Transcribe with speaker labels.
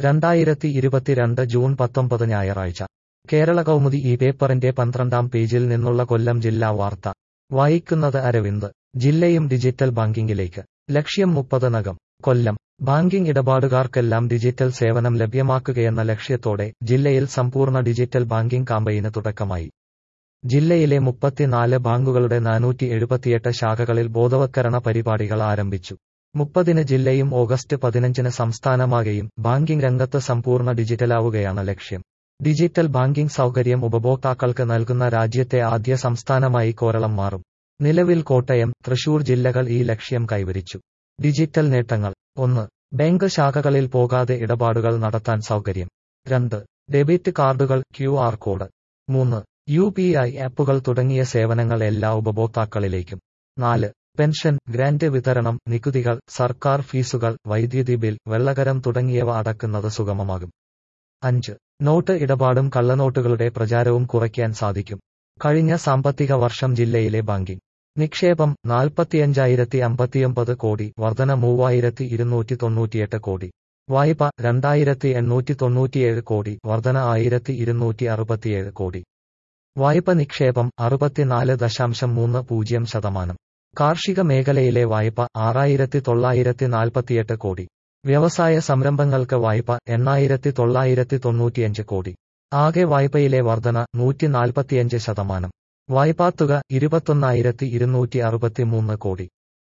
Speaker 1: രണ്ടായിരത്തി ഇരുപത്തിരണ്ട് ജൂൺ പത്തൊമ്പത് ഞായറാഴ്ച കേരള കൗമുദി ഈ പേപ്പറിന്റെ പന്ത്രണ്ടാം പേജിൽ നിന്നുള്ള കൊല്ലം ജില്ലാ വാർത്ത വായിക്കുന്നത് അരവിന്ദ് ജില്ലയും ഡിജിറ്റൽ ബാങ്കിംഗിലേക്ക് ലക്ഷ്യം മുപ്പത് നകം കൊല്ലം ബാങ്കിംഗ് ഇടപാടുകാർക്കെല്ലാം ഡിജിറ്റൽ സേവനം ലഭ്യമാക്കുകയെന്ന ലക്ഷ്യത്തോടെ ജില്ലയിൽ സമ്പൂർണ്ണ ഡിജിറ്റൽ ബാങ്കിംഗ് കാമ്പയിന് തുടക്കമായി ജില്ലയിലെ മുപ്പത്തിനാല് ബാങ്കുകളുടെ നാനൂറ്റി എഴുപത്തിയെട്ട് ശാഖകളിൽ ബോധവത്കരണ പരിപാടികൾ ആരംഭിച്ചു മുപ്പതിന് ജില്ലയും ഓഗസ്റ്റ് പതിനഞ്ചിന് സംസ്ഥാനമാകെയും ബാങ്കിംഗ് രംഗത്ത് സമ്പൂർണ്ണ ഡിജിറ്റലാവുകയാണ് ലക്ഷ്യം ഡിജിറ്റൽ ബാങ്കിംഗ് സൗകര്യം ഉപഭോക്താക്കൾക്ക് നൽകുന്ന രാജ്യത്തെ ആദ്യ സംസ്ഥാനമായി കേരളം മാറും നിലവിൽ കോട്ടയം തൃശൂർ ജില്ലകൾ ഈ ലക്ഷ്യം കൈവരിച്ചു ഡിജിറ്റൽ നേട്ടങ്ങൾ ഒന്ന് ബാങ്ക് ശാഖകളിൽ പോകാതെ ഇടപാടുകൾ നടത്താൻ സൗകര്യം രണ്ട് ഡെബിറ്റ് കാർഡുകൾ ക്യു ആർ കോഡ് മൂന്ന് യു പി ഐ ആപ്പുകൾ തുടങ്ങിയ സേവനങ്ങൾ എല്ലാ ഉപഭോക്താക്കളിലേക്കും നാല് പെൻഷൻ ഗ്രാന്റ് വിതരണം നികുതികൾ സർക്കാർ ഫീസുകൾ വൈദ്യുതി ബിൽ വെള്ളകരം തുടങ്ങിയവ അടക്കുന്നത് സുഗമമാകും അഞ്ച് നോട്ട് ഇടപാടും കള്ളനോട്ടുകളുടെ പ്രചാരവും കുറയ്ക്കാൻ സാധിക്കും കഴിഞ്ഞ സാമ്പത്തിക വർഷം ജില്ലയിലെ ബാങ്കിംഗ് നിക്ഷേപം നാൽപ്പത്തിയഞ്ചായിരത്തി അമ്പത്തിയൊമ്പത് കോടി വർധന മൂവായിരത്തി ഇരുന്നൂറ്റി തൊണ്ണൂറ്റിയെട്ട് കോടി വായ്പ രണ്ടായിരത്തി എണ്ണൂറ്റി തൊണ്ണൂറ്റിയേഴ് കോടി വർധന ആയിരത്തി ഇരുന്നൂറ്റി അറുപത്തിയേഴ് കോടി വായ്പ നിക്ഷേപം അറുപത്തിനാല് ദശാംശം മൂന്ന് പൂജ്യം ശതമാനം കാർഷിക മേഖലയിലെ വായ്പ ആറായിരത്തി തൊള്ളായിരത്തി നാൽപ്പത്തിയെട്ട് കോടി വ്യവസായ സംരംഭങ്ങൾക്ക് വായ്പ എണ്ണായിരത്തി തൊള്ളായിരത്തി തൊണ്ണൂറ്റിയഞ്ച് കോടി ആകെ വായ്പയിലെ വർധന നൂറ്റി നാൽപ്പത്തിയഞ്ച് ശതമാനം വായ്പാത്തുക ഇരുപത്തൊന്നായിരത്തി ഇരുന്നൂറ്റി അറുപത്തിമൂന്ന് കോടി